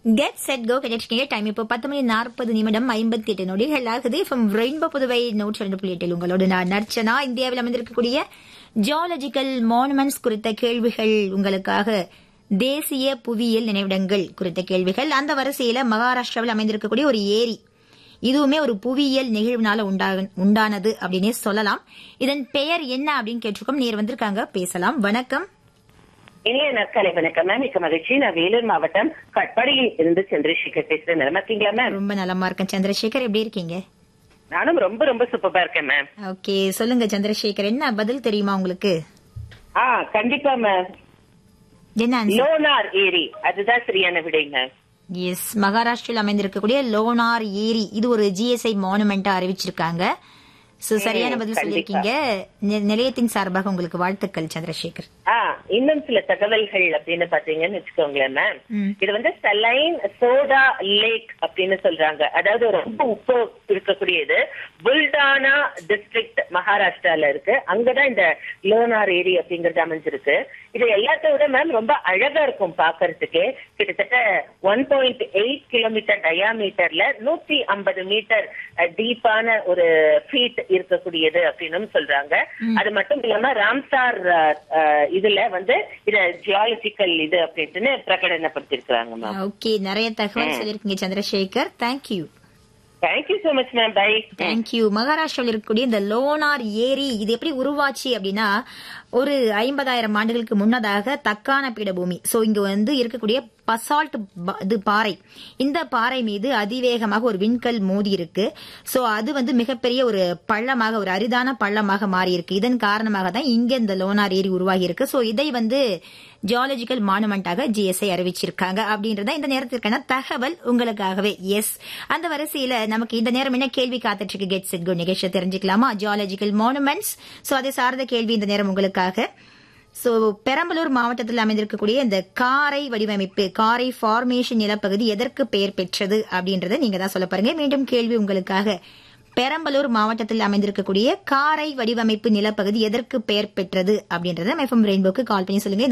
Get set go கிடைச்சிங்க time இப்போ பத்து மணி நாற்பது நிமிடம் ஐம்பத்தி எட்டு நொடிகள் ஆகுது ஃப்ரம் ரெயின்போ புதுவை நூற்றி ரெண்டு புள்ளி எட்டில் உங்களோட நான் நர்ச்சனா இந்தியாவில் அமைந்திருக்கக்கூடிய ஜியாலஜிக்கல் மானுமெண்ட்ஸ் குறித்த கேள்விகள் உங்களுக்காக தேசிய புவியியல் நினைவிடங்கள் குறித்த கேள்விகள் அந்த வரிசையில மகாராஷ்டிராவில் அமைந்திருக்கக்கூடிய ஒரு ஏரி இதுவுமே ஒரு புவியியல் நிகழ்வுனால உண்டா- உண்டானது அப்படின்னே சொல்லலாம் இதன் பெயர் என்ன அப்படின்னு கேட்டிருக்கோம் நேர் வந்திருக்காங்க பேசலாம் வணக்கம் இளைய நற்காலை வணக்கம் மேம் மிக்க மகிழ்ச்சி நான் வேலூர் மாவட்டம் கட்பாடியில் இருந்து சந்திரசேகர் பேசுறேன் நிலமா இருக்கீங்களா மேம் ரொம்ப நலமா இருக்கேன் சந்திரசேகர் எப்படி இருக்கீங்க நானும் ரொம்ப ரொம்ப சூப்பரா இருக்கேன் மேம் ஓகே சொல்லுங்க சந்திரசேகர் என்ன பதில் தெரியுமா உங்களுக்கு ஆ கண்டிப்பா மேம் என்ன answer? லோனார் ஏரி அதுதான் சரியான விடை மேம் எஸ் மகாராஷ்டிராவில் அமைந்திருக்கக்கூடிய லோனார் ஏரி இது ஒரு ஜிஎஸ்ஐ மானுமெண்டா அறிவிச்சிருக்காங்க சோ சரியான பதில் கண்டிப்பா. சொல்லியிருக்கீங்க நி- நிலையத்தின் சார்பாக உங்களுக்கு வாழ்த்துக்கள் சந்திரசேகர் ஆ இன்னும் சில தகவல்கள் அப்படின்னு பாத்தீங்கன்னு வச்சுக்கோங்களேன் மேம் ம். இது வந்து சலைன் சோடா லேக் அப்படின்னு சொல்றாங்க அதாவது ரொம்ப உப்பு இருக்கக்கூடியது புல்டானா டிஸ்ட்ரிக்ட் மகாராஷ்டிரால இருக்கு அங்கதான் இந்த லோனார் ஏரி அப்படிங்கறது அமைஞ்சிருக்கு இது எல்லாத்த விட மேம் ரொம்ப அழகா இருக்கும் பாக்குறதுக்கு கிட்டத்தட்ட ஒன் பாயிண்ட் எயிட் கிலோமீட்டர் டயாமீட்டர்ல நூத்தி ஐம்பது மீட்டர் டீப்பான ஒரு ஃபீட் இருக்கக்கூடியது அப்படின்னு சொல்றாங்க அது மட்டும் இல்லாம ராம்சார் அஹ், அஹ், இதுல வந்து இத ஜியாலஜிக்கல் இது அப்படின்னு பிரகடனப்படுத்திருக்காங்க மேம் ஓகே நிறைய தகவல் சொல்லியிருக்கீங்க Chandrasekar thank you thank you so much ma'am bye thank you மகாராஷ்டிராவில் இருக்கக்கூடிய இந்த லோனார் ஏரி இது எப்படி உருவாச்சு அப்படின்னா ஒரு ஐம்பதாயிரம் ஆண்டுகளுக்கு முன்னதாக தக்கான பீடபூமி சோ இங்க வந்து இருக்கக்கூடிய பசால்ட் இது பாறை இந்த பாறை மீது அதிவேகமாக ஒரு விண்கல் மோதி இருக்கு சோ அது வந்து மிகப்பெரிய ஒரு பள்ளமாக ஒரு அரிதான பள்ளமாக மாறி இருக்கு இதன் காரணமாக தான் இங்க இந்த லோனார் ஏரி உருவாகி இருக்கு சோ இதை வந்து ஜியாலஜிக்கல் மானுமெண்டாக ஜிஎஸ்ஐ அறிவிச்சிருக்காங்க அப்படின்றத இந்த நேரத்திற்கான தகவல் உங்களுக்காகவே எஸ் அந்த வரிசையில நமக்கு இந்த நேரம் என்ன கேள்வி காத்துட்டு இருக்கு கெட் செட் கோ நிகழ்ச்சியை தெரிஞ்சுக்கலாமா ஜியாலஜிக்கல் மானுமெண்ட்ஸ் சோ அதை சார்ந்த கேள்வி இந்த நேரம் உங்களுக்காக சோ பெரம்பலூர் மாவட்டத்தில் அமைந்திருக்கக்கூடிய இந்த காரை வடிவமைப்பு காரை ஃபார்மேஷன் நிலப்பகுதி எதற்கு பெயர் பெற்றது அப்படின்றத நீங்க தான் சொல்ல பாருங்க மீண்டும் கேள்வி உங்களுக்காக பெரம்பலூர் மாவட்டத்தில் அமைந்திருக்கக்கூடிய காரை வடிவமைப்பு நிலப்பகுதி எதற்கு பெயர் பெற்றது அப்படின்றத எஃப்எம் ரெயின்போக்கு கால் பண்ணி சொல்லுங்க